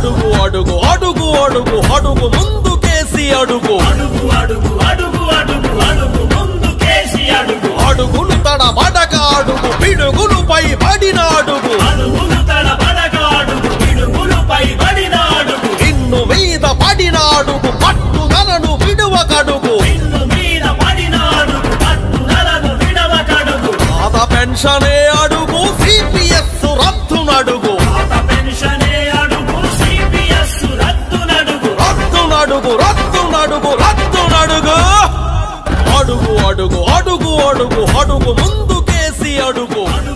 అడుగు అడుగు అడుగు అడుగు అడుగు ముందుకేసి అడుగు అడుగు అడుగు అడుగు అడుగు అడుగు ముందు కేసి అడుగు అడుగులు తడ బడక అడుగు పిడుగులు పై పడిన అడుగు అడుగులు తడబడక అడుగు పిడుగులు పై పడిన అడుగు ఇన్ను మీద పడిన అడుగు పట్టుదలను విడువకడుగు నిన్ను మీద పడిన అడుగు పట్టుదలను విడవకడుగు పాత పెన్షనే అడుగు సిపిఎస్ రద్దునడుగు పాత పెన్షనే అడుగు సిపిఎస్ రద్దు నడుగు రద్దునడుగు రద్దునడుగు రద్దునడుగు అడుగు అడుగు అడుగు అడుగు అడుగు ముందుకేసి అడుగు అడుగు